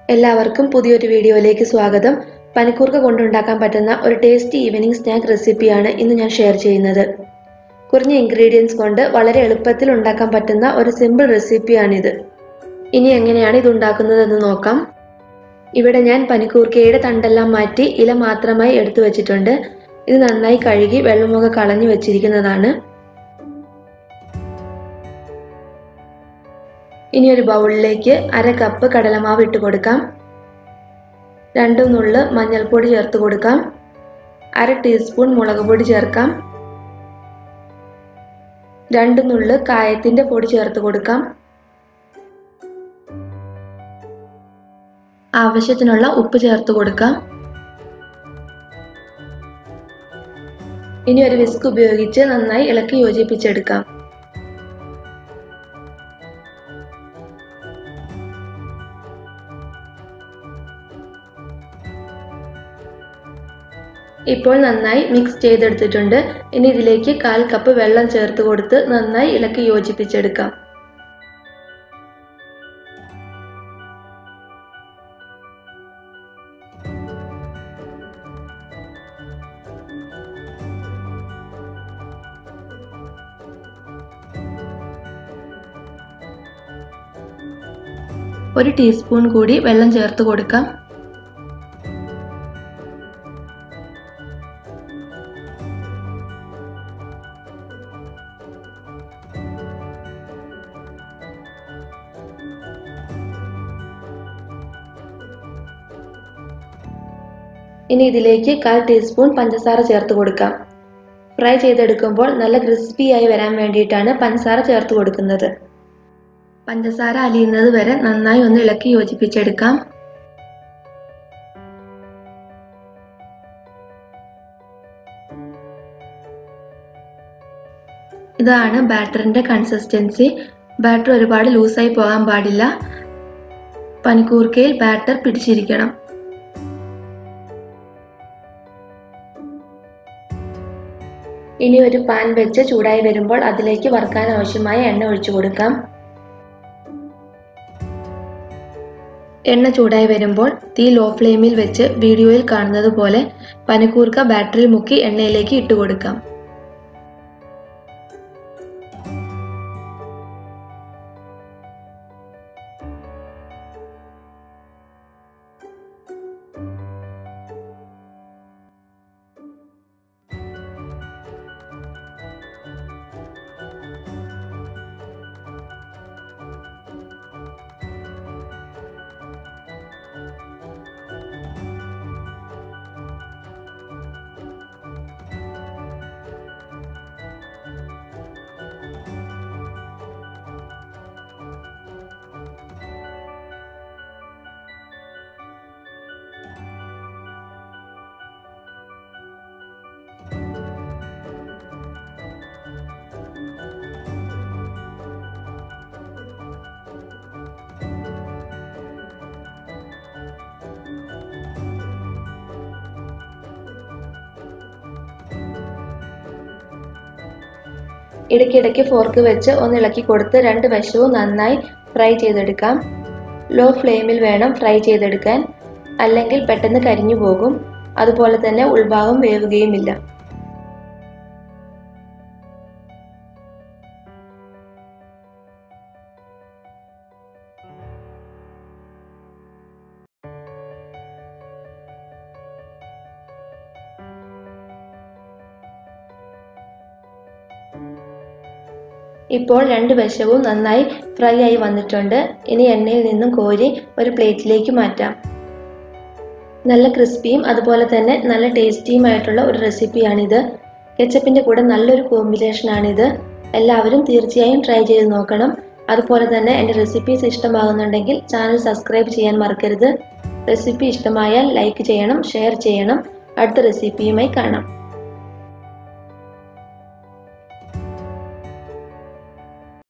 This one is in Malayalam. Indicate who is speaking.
Speaker 1: എല്ലാവർക്കും പുതിയൊരു വീഡിയോയിലേക്ക് സ്വാഗതം പനിക്കൂർക്ക കൊണ്ടുണ്ടാക്കാൻ പറ്റുന്ന ഒരു ടേസ്റ്റി ഈവനിങ് സ്നാക്ക് റെസിപ്പിയാണ് ഇന്ന് ഞാൻ ഷെയർ ചെയ്യുന്നത് കുറഞ്ഞ ഇൻഗ്രീഡിയൻസ് കൊണ്ട് വളരെ എളുപ്പത്തിൽ ഉണ്ടാക്കാൻ പറ്റുന്ന ഒരു സിമ്പിൾ റെസിപ്പിയാണിത് ഇനി എങ്ങനെയാണ് ഇത് ഉണ്ടാക്കുന്നതെന്ന് നോക്കാം ഇവിടെ ഞാൻ പനിക്കൂർക്കയുടെ തണ്ടെല്ലാം മാറ്റി ഇല മാത്രമായി എടുത്തു വച്ചിട്ടുണ്ട് ഇത് നന്നായി കഴുകി വെള്ളമൊക്കെ കളഞ്ഞു വെച്ചിരിക്കുന്നതാണ് ഇനി ഒരു ബൗളിലേക്ക് അര കപ്പ് കടലമാവ് ഇട്ട് കൊടുക്കാം രണ്ട് നുള്ള് മഞ്ഞൾപ്പൊടി ചേർത്ത് കൊടുക്കാം അര ടീസ്പൂൺ മുളക് പൊടി ചേർക്കാം രണ്ട് നുള്ള് കായത്തിന്റെ പൊടി ചേർത്ത് കൊടുക്കാം ആവശ്യത്തിനുള്ള ഉപ്പ് ചേർത്ത് കൊടുക്കാം ഇനി ഒരു വിസ്ക് ഉപയോഗിച്ച് നന്നായി ഇളക്കി യോജിപ്പിച്ചെടുക്കാം ഇപ്പോൾ നന്നായി മിക്സ് ചെയ്തെടുത്തിട്ടുണ്ട് ഇനി ഇതിലേക്ക് കാൽ കപ്പ് വെള്ളം ചേർത്ത് കൊടുത്ത് നന്നായി ഇളക്കി യോജിപ്പിച്ചെടുക്കാം ഒരു ടീസ്പൂൺ കൂടി വെള്ളം ചേർത്ത് കൊടുക്കാം ഇനി ഇതിലേക്ക് കാൽ ടീസ്പൂൺ പഞ്ചസാര ചേർത്ത് കൊടുക്കാം ഫ്രൈ ചെയ്തെടുക്കുമ്പോൾ നല്ല ക്രിസ്പി ആയി വരാൻ വേണ്ടിയിട്ടാണ് പഞ്ചസാര ചേർത്ത് കൊടുക്കുന്നത് പഞ്ചസാര അലിയുന്നത് വരെ നന്നായി ഒന്ന് ഇളക്കി യോജിപ്പിച്ചെടുക്കാം ഇതാണ് ബാറ്ററിന്റെ കൺസിസ്റ്റൻസി ബാറ്റർ ഒരുപാട് ലൂസായി പോകാൻ പാടില്ല പനിക്കൂർക്കയിൽ ബാറ്റർ പിടിച്ചിരിക്കണം ഇനി ഒരു പാൻ വെച്ച് ചൂടായി വരുമ്പോൾ അതിലേക്ക് വറുക്കാൻ ആവശ്യമായ എണ്ണ ഒഴിച്ചു കൊടുക്കാം എണ്ണ ചൂടായി വരുമ്പോൾ തീ ലോ ഫ്ലെയിമിൽ വെച്ച് വീഡിയോയിൽ കാണുന്നത് പോലെ പനിക്കൂർക്ക ബാറ്ററിൽ മുക്കി എണ്ണയിലേക്ക് ഇട്ട് കൊടുക്കാം ഇടയ്ക്കിടയ്ക്ക് ഫോർക്ക് വെച്ച് ഒന്ന് ഇളക്കി കൊടുത്ത് രണ്ട് വശവും നന്നായി ഫ്രൈ ചെയ്തെടുക്കാം ലോ ഫ്ലെയിമിൽ വേണം ഫ്രൈ ചെയ്തെടുക്കാൻ അല്ലെങ്കിൽ പെട്ടെന്ന് കരിഞ്ഞു പോകും അതുപോലെ തന്നെ ഉൾഭാഗം വേവുകയുമില്ല ഇപ്പോൾ രണ്ട് വശവും നന്നായി ഫ്രൈ ആയി വന്നിട്ടുണ്ട് ഇനി എണ്ണയിൽ നിന്നും കോരി ഒരു പ്ലേറ്റിലേക്ക് മാറ്റാം നല്ല ക്രിസ്പിയും അതുപോലെ തന്നെ നല്ല ടേസ്റ്റിയുമായിട്ടുള്ള ഒരു റെസിപ്പിയാണിത് കെച്ചപ്പിൻ്റെ കൂടെ നല്ലൊരു കോമ്പിനേഷനാണിത് എല്ലാവരും തീർച്ചയായും ട്രൈ ചെയ്ത് നോക്കണം അതുപോലെ തന്നെ എൻ്റെ റെസിപ്പീസ് ഇഷ്ടമാകുന്നുണ്ടെങ്കിൽ ചാനൽ സബ്സ്ക്രൈബ് ചെയ്യാൻ മറക്കരുത് റെസിപ്പി ഇഷ്ടമായാൽ ലൈക്ക് ചെയ്യണം ഷെയർ ചെയ്യണം അടുത്ത റെസിപ്പിയുമായി കാണാം